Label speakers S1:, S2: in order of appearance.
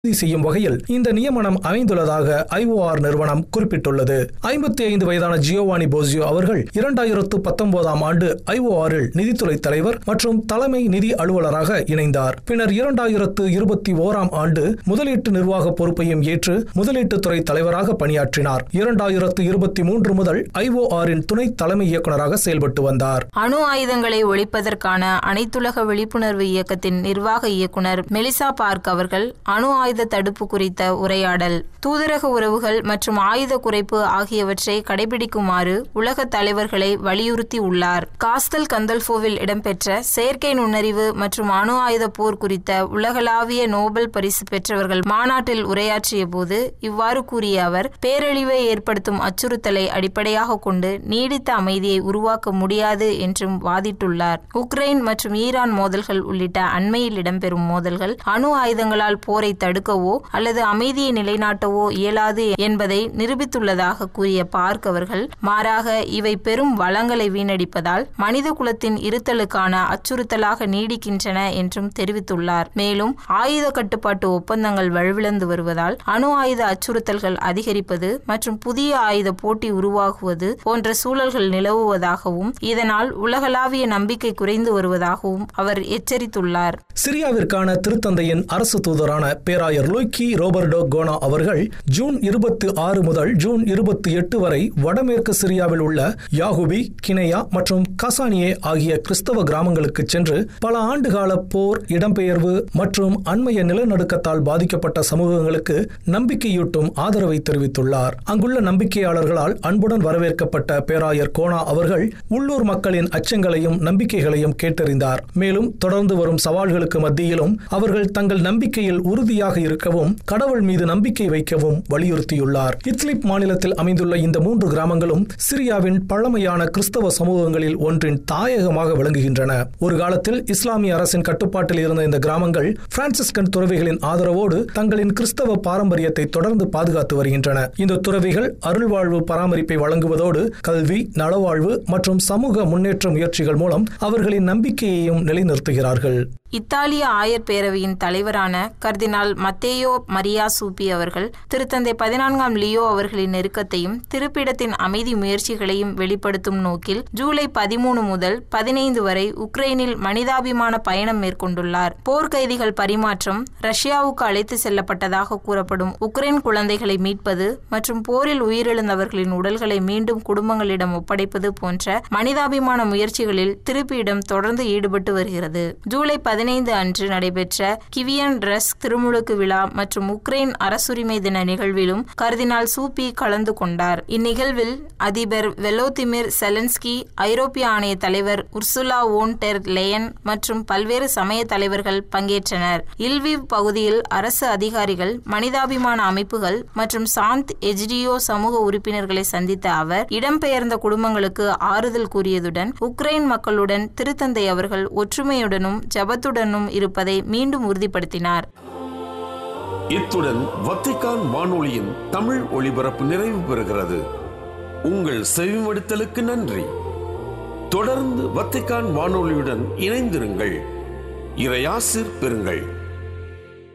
S1: உறுதி செய்யும் வகையில் இந்த நியமனம் அமைந்துள்ளதாக ஐஓஆர் நிறுவனம் குறிப்பிட்டுள்ளது ஐம்பத்தி ஐந்து வயதான ஜியோவானி போசியோ அவர்கள் இரண்டாயிரத்து பத்தொன்பதாம் ஆண்டு ஐஓஆரில் நிதித்துறை தலைவர் மற்றும் தலைமை நிதி அலுவலராக இணைந்தார் பின்னர் இரண்டாயிரத்து இருபத்தி ஓராம் ஆண்டு முதலீட்டு நிர்வாக பொறுப்பையும் ஏற்று முதலீட்டுத்துறை தலைவராக பணியாற்றினார் இரண்டாயிரத்து இருபத்தி மூன்று முதல் ஐஓஆரின் துணை தலைமை இயக்குநராக செயல்பட்டு வந்தார்
S2: அணு ஆயுதங்களை ஒழிப்பதற்கான அனைத்துலக விழிப்புணர்வு இயக்கத்தின் நிர்வாக இயக்குனர் மெலிசா பார்க் அவர்கள் அணு ஆயுத தடுப்பு குறித்த உரையாடல் தூதரக உறவுகள் மற்றும் ஆயுத குறைப்பு ஆகியவற்றை கடைபிடிக்குமாறு உலக தலைவர்களை வலியுறுத்தி உள்ளார் காஸ்தல் கந்தல்போவில் இடம்பெற்ற செயற்கை நுண்ணறிவு மற்றும் அணு ஆயுத போர் குறித்த உலகளாவிய நோபல் பரிசு பெற்றவர்கள் மாநாட்டில் உரையாற்றிய போது இவ்வாறு கூறிய அவர் பேரழிவை ஏற்படுத்தும் அச்சுறுத்தலை அடிப்படையாக கொண்டு நீடித்த அமைதியை உருவாக்க முடியாது என்றும் வாதிட்டுள்ளார் உக்ரைன் மற்றும் ஈரான் மோதல்கள் உள்ளிட்ட அண்மையில் இடம்பெறும் மோதல்கள் அணு ஆயுதங்களால் போரை தடுக்கவோ அல்லது அமைதியை நிலைநாட்டவோ இயலாது என்பதை நிரூபித்துள்ளதாக கூறிய பார்க் அவர்கள் மாறாக இவை பெரும் வளங்களை வீணடிப்பதால் மனித குலத்தின் இருத்தலுக்கான அச்சுறுத்தலாக நீடிக்கின்றன என்றும் தெரிவித்துள்ளார் மேலும் ஆயுத கட்டுப்பாட்டு ஒப்பந்தங்கள் வலுவிழந்து வருவதால் அணு ஆயுத அச்சுறுத்தல்கள் அதிகரிப்பது மற்றும் புதிய ஆயுத போட்டி உருவாகுவது போன்ற சூழல்கள் நிலவுவதாகவும் இதனால் உலகளாவிய நம்பிக்கை குறைந்து வருவதாகவும் அவர் எச்சரித்துள்ளார்
S1: சிரியாவிற்கான திருத்தந்தையின் அரசு தூதரான பேராயர் லூக்கி ரோபர்டோ கோனா அவர்கள் ஜூன் இருபத்தி ஆறு முதல் ஜூன் இருபத்தி எட்டு வரை வடமேற்கு சிரியாவில் உள்ள யாகுபி கினையா மற்றும் கசானியே ஆகிய கிறிஸ்தவ கிராமங்களுக்கு சென்று பல ஆண்டுகால போர் இடம்பெயர்வு மற்றும் அண்மைய நிலநடுக்கத்தால் பாதிக்கப்பட்ட சமூகங்களுக்கு நம்பிக்கையூட்டும் ஆதரவை தெரிவித்துள்ளார் அங்குள்ள நம்பிக்கையாளர்களால் அன்புடன் வரவேற்கப்பட்ட பேராயர் கோனா அவர்கள் உள்ளூர் மக்களின் அச்சங்களையும் நம்பிக்கைகளையும் கேட்டறிந்தார் மேலும் தொடர்ந்து வரும் சவால்களுக்கு மத்தியிலும் அவர்கள் தங்கள் நம்பிக்கையில் உறுதியாக இருக்கவும் கடவுள் மீது நம்பிக்கை வைக்கவும் வலியுறுத்தியுள்ளார் இத்லிப் மாநிலத்தில் அமைந்துள்ள இந்த மூன்று கிராமங்களும் சிரியாவின் பழமையான கிறிஸ்தவ சமூகங்களில் ஒன்றின் தாயகமாக விளங்குகின்றன ஒரு காலத்தில் இஸ்லாமிய அரசின் கட்டுப்பாட்டில் இருந்த இந்த கிராமங்கள் பிரான்சிஸ்கன் துறவிகளின் ஆதரவோடு தங்களின் கிறிஸ்தவ பாரம்பரியத்தை தொடர்ந்து பாதுகாத்து வருகின்றன இந்த துறவிகள் அருள்வாழ்வு பராமரிப்பை வழங்குவதோடு கல்வி நலவாழ்வு மற்றும் சமூக முன்னேற்ற முயற்சிகள் மூலம் அவர்களின் நம்பிக்கையையும் நிலைநிறுத்துகிறார்கள்
S2: இத்தாலிய ஆயர் பேரவையின் தலைவரான கர்தினால் மத்தேயோ மரியா சூப்பி அவர்கள் திருத்தந்தை பதினான்காம் லியோ அவர்களின் நெருக்கத்தையும் திருப்பிடத்தின் அமைதி முயற்சிகளையும் வெளிப்படுத்தும் நோக்கில் ஜூலை பதிமூணு முதல் பதினைந்து வரை உக்ரைனில் மனிதாபிமான பயணம் மேற்கொண்டுள்ளார் போர்க்கைதிகள் பரிமாற்றம் ரஷ்யாவுக்கு அழைத்து செல்லப்பட்டதாக கூறப்படும் உக்ரைன் குழந்தைகளை மீட்பது மற்றும் போரில் உயிரிழந்தவர்களின் உடல்களை மீண்டும் குடும்பங்களிடம் ஒப்படைப்பது போன்ற மனிதாபிமான முயற்சிகளில் திருப்பியிடம் தொடர்ந்து ஈடுபட்டு வருகிறது ஜூலை பதினைந்து அன்று நடைபெற்ற கிவியன் ரஸ் திருமுழுக்கு விழா மற்றும் உக்ரைன் அரசுரிமை தின நிகழ்விலும் கர்தினால் சூப்பி கலந்து கொண்டார் இந்நிகழ்வில் அதிபர் வெலோதிமிர் செலன்ஸ்கி ஐரோப்பிய ஆணைய தலைவர் உர்சுலா ஓன் டெர் லேயன் மற்றும் பல்வேறு சமய தலைவர்கள் பங்கேற்றனர் இல்விவ் பகுதியில் அரசு அதிகாரிகள் மனிதாபிமான அமைப்புகள் மற்றும் சாந்த் எஜ்டியோ சமூக உறுப்பினர்களை சந்தித்த அவர் இடம்பெயர்ந்த குடும்பங்களுக்கு ஆறுதல் கூறியதுடன் உக்ரைன் மக்களுடன் திருத்தந்தை அவர்கள் ஒற்றுமையுடனும் ஜபத்துடனும் இருப்பதை மீண்டும் உறுதிப்படுத்தினார்
S3: இத்துடன் வத்திக்கான் வானொலியின் தமிழ் ஒளிபரப்பு நிறைவு பெறுகிறது உங்கள் செவிமடுத்தலுக்கு நன்றி தொடர்ந்து வத்திக்கான் வானொலியுடன் இணைந்திருங்கள் இறையாசிர் பெறுங்கள்